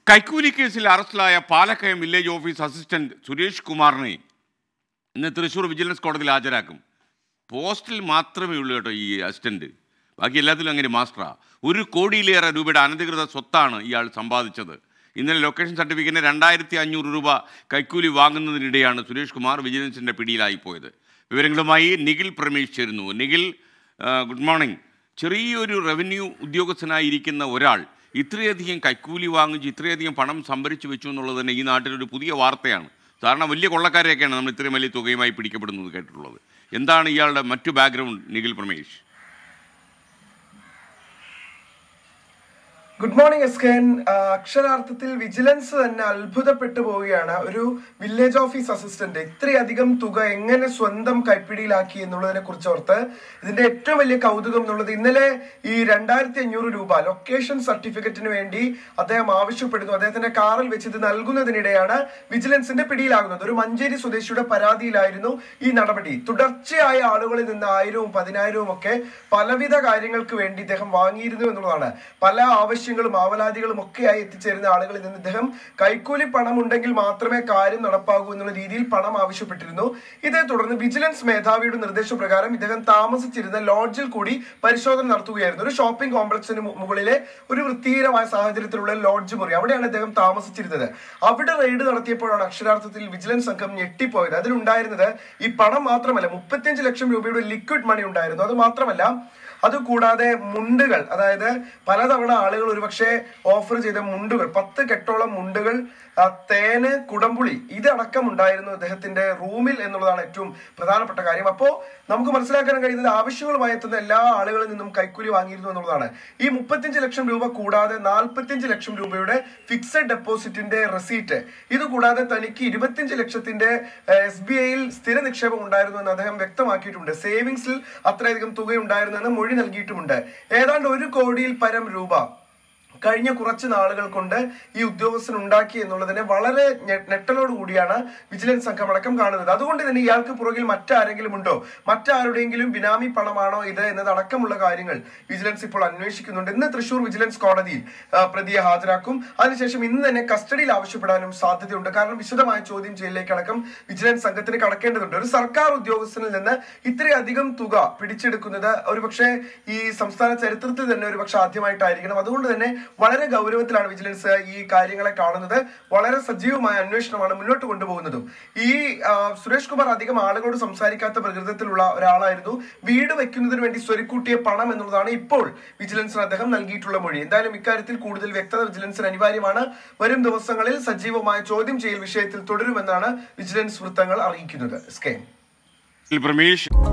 കൈക്കൂലി കേസിൽ അറസ്റ്റിലായ Palakkayam village office assistant Suresh കുമാറിനെ ഇന്ന് തൃശ്ശൂർ വിജിലൻസ് കോടതിയിൽ ഹാജരാക്കും പോസ്റ്റിൽ മാത്രമേ ഉള്ളൂ കേട്ടോ ഈ അസിസ്റ്റന്റ് ബാക്കി എല്ലാത്തിലും അങ്ങനെ മാസ്റ്ററാ ഒരു കോടിയിലേറെ രൂപയുടെ അനധികൃത സ്വത്താണ് ഇയാൾ സമ്പാദിച്ചത് ഇന്നലെ ലൊക്കേഷൻ സർട്ടിഫിക്കറ്റിന് രണ്ടായിരത്തി അഞ്ഞൂറ് രൂപ കൈക്കൂലി വാങ്ങുന്നതിനിടെയാണ് സുരേഷ് കുമാർ വിജിലൻസിൻ്റെ പിടിയിലായി പോയത് വിവരങ്ങളുമായി നിഖിൽ പ്രമേഷ് ചേരുന്നു നിഖിൽ ആ, ഗുഡ് മോർണിംഗ് ചെറിയൊരു റവന്യൂ ഉദ്യോഗസ്ഥനായിരിക്കുന്ന ഒരാൾ ഇത്രയധികം കൈക്കൂലി വാങ്ങിച്ച് ഇത്രയധികം പണം സംഭരിച്ചു വെച്ചു എന്നുള്ളത് തന്നെ ഈ നാട്ടിലൊരു പുതിയ വാർത്തയാണ് സാധാരണ വലിയ കൊള്ളക്കാരെയൊക്കെയാണ് നമ്മൾ ഇത്രയും വലിയ തുകയുമായി പിടിക്കപ്പെടുന്നത് കേട്ടിട്ടുള്ളത് എന്താണ് ഇയാളുടെ മറ്റു background Nikhil Pramesh good morning S K N അക്ഷരാർത്ഥത്തിൽ വിജിലൻസ് തന്നെ അത്ഭുതപ്പെട്ടു പോവുകയാണ് ഒരു വില്ലേജ് ഓഫീസ് അസിസ്റ്റന്റ് ഇത്രയധികം തുക എങ്ങനെ സ്വന്തം കൈപ്പിടിയിലാക്കി എന്നുള്ളതിനെ കുറിച്ച് ഓർത്ത് ഇതിന്റെ ഏറ്റവും വലിയ കൗതുകം എന്നുള്ളത് ഇന്നലെ ഈ രണ്ടായിരത്തി അഞ്ഞൂറ് രൂപ ലൊക്കേഷൻ സർട്ടിഫിക്കറ്റിന് വേണ്ടി അദ്ദേഹം ആവശ്യപ്പെടുന്നു അദ്ദേഹത്തിന്റെ കാറിൽ വെച്ച് ഇത് നൽകുന്നതിനിടെയാണ് വിജിലൻസിന്റെ പിടിയിലാകുന്നത് ഒരു മഞ്ചേരി സ്വദേശിയുടെ പരാതിയിലായിരുന്നു ഈ നടപടി തുടർച്ചയായ ആളുകളിൽ നിന്ന് ആയിരവും പതിനായിരവും ഒക്കെ പലവിധ കാര്യങ്ങൾക്ക് വേണ്ടി ഇദ്ദേഹം വാങ്ങിയിരുന്നു എന്നുള്ളതാണ് പല ആവശ്യങ്ങളും ആവലാതികളും ഒക്കെയായി എത്തിച്ചേരുന്ന ആളുകളിൽ നിന്ന് ഇദ്ദേഹം കൈക്കൂലി പണം ഉണ്ടെങ്കിൽ മാത്രമേ കാര്യം നടപ്പാകൂ എന്നുള്ള രീതിയിൽ പണം ആവശ്യപ്പെട്ടിരുന്നു ഇതേ തുടർന്ന് വിജിലൻസ് മേധാവിയുടെ നിർദ്ദേശപ്രകാരം ഇദ്ദേഹം താമസിച്ചിരുന്ന ലോഡ്ജിൽ കൂടി പരിശോധന നടത്തുകയായിരുന്നു ഒരു ഷോപ്പിംഗ് കോംപ്ലക്സിന് മു- മുകളിലെ ഒരു വൃത്തിഹീനമായ സാഹചര്യത്തിലുള്ള ലോഡ്ജ് മുറി അവിടെയാണ് ഇദ്ദേഹം താമസിച്ചിരുന്നത് അവിടെ റെയ്ഡ് നടത്തിയപ്പോഴാണ് അക്ഷരാർത്ഥത്തിൽ വിജിലൻസ് സംഘം ഞെട്ടിപ്പോയത് അതിലുണ്ടായിരുന്നത് ഈ പണം മാത്രമല്ല മുപ്പത്തിയഞ്ച് ലക്ഷം രൂപയുടെ ലിക്വിഡ് മണി ഉണ്ടായിരുന്നു അത് മാത്രമല്ല അതുകൂടാതെ മുണ്ടുകൾ അതായത് പലതവണ ആളുകൾ ഒരുപക്ഷെ ഓഫർ ചെയ്ത മുണ്ടുകൾ പത്ത് കെട്ടോളം മുണ്ടുകൾ ആ, തേന് കുടംപുളി ഇതടക്കം ഉണ്ടായിരുന്നു അദ്ദേഹത്തിന്റെ റൂമിൽ എന്നുള്ളതാണ് ഏറ്റവും പ്രധാനപ്പെട്ട കാര്യം അപ്പോ നമുക്ക് മനസ്സിലാക്കാൻ കഴിയുന്നത് ആവശ്യങ്ങളുമായി എത്തുന്ന എല്ലാ ആളുകളിൽ നിന്നും കൈക്കൂലി വാങ്ങിയിരുന്നു എന്നുള്ളതാണ് ഈ മുപ്പത്തിയഞ്ച് ലക്ഷം രൂപ കൂടാതെ നാൽപ്പത്തിയഞ്ച് ലക്ഷം രൂപയുടെ ഫിക്സഡ് ഡെപ്പോസിറ്റിന്റെ റെസീറ്റ് ഇത് കൂടാതെ തനിക്ക് ഇരുപത്തിയഞ്ച് ലക്ഷത്തിന്റെ എസ് ബി ഐയിൽ സ്ഥിര നിക്ഷേപം ഉണ്ടായിരുന്നു എന്ന് അദ്ദേഹം വ്യക്തമാക്കിയിട്ടുണ്ട് സേവിങ്സിൽ അത്രയധികം തുക ഉണ്ടായിരുന്നു എന്ന് മൊഴി നൽകിയിട്ടുമുണ്ട് ഏതാണ്ട് ഒരു കോടിയിൽ പരം രൂപ കഴിഞ്ഞ കുറച്ച് നാളുകൾ കൊണ്ട് ഈ ഉദ്യോഗസ്ഥൻ ഉണ്ടാക്കി എന്നുള്ളതിനെ വളരെ ഞെ- ഞെട്ടലോട് കൂടിയാണ് വിജിലൻസ് സംഘം അടക്കം കാണുന്നത് അതുകൊണ്ട് തന്നെ ഇയാൾക്ക് പുറകിൽ മറ്റാരെങ്കിലും ഉണ്ടോ മറ്റാരുടെയെങ്കിലും ബിനാമി പണമാണോ ഇത് എന്നതടക്കമുള്ള കാര്യങ്ങൾ വിജിലൻസ് ഇപ്പോൾ അന്വേഷിക്കുന്നുണ്ട് ഇന്ന് തൃശൂർ വിജിലൻസ് കോടതിയിൽ ആ, പ്രതിയെ ഹാജരാക്കും അതിനുശേഷം ഇന്ന് തന്നെ കസ്റ്റഡിയിൽ ആവശ്യപ്പെടാനും സാധ്യതയുണ്ട് കാരണം വിശദമായ ചോദ്യം ചെയ്യലിലേക്ക് അടക്കം വിജിലൻസ് സംഘത്തിന് കടക്കേണ്ടതുണ്ട് ഒരു സർക്കാർ ഉദ്യോഗസ്ഥനിൽ നിന്ന് ഇത്രയധികം തുക പിടിച്ചെടുക്കുന്നത് ഒരുപക്ഷെ ഈ സംസ്ഥാന ചരിത്രത്തിൽ തന്നെ ഒരുപക്ഷെ ആദ്യമായിട്ടായിരിക്കണം അതുകൊണ്ട് തന്നെ വളരെ ഗൗരവത്തിലാണ് വിജിലൻസ് ഈ കാര്യങ്ങളെ കാണുന്നത് വളരെ സജീവമായ അന്വേഷണമാണ് മുന്നോട്ട് കൊണ്ടുപോകുന്നതും ഈ ആ, സുരേഷ് കുമാർ അധികം ആളുകളോട് സംസാരിക്കാത്ത പ്രകൃതത്തിലുള്ള ഒരാളായിരുന്നു വീട് വെക്കുന്നതിന് വേണ്ടി സ്വരുക്കൂട്ടിയ പണം എന്നുള്ളതാണ് ഇപ്പോൾ വിജിലൻസിന് അദ്ദേഹം നൽകിയിട്ടുള്ള മൊഴി എന്തായാലും ഇക്കാര്യത്തിൽ കൂടുതൽ വ്യക്തത വിജിലൻസിന് അനിവാര്യമാണ് വരും ദിവസങ്ങളിൽ സജീവമായ ചോദ്യം ചെയ്യൽ വിഷയത്തിൽ തുടരുമെന്നാണ് വിജിലൻസ് വൃത്തങ്ങൾ അറിയിക്കുന്നത് സ്കെയിൻ നിഖിൽ പ്രമേഷ്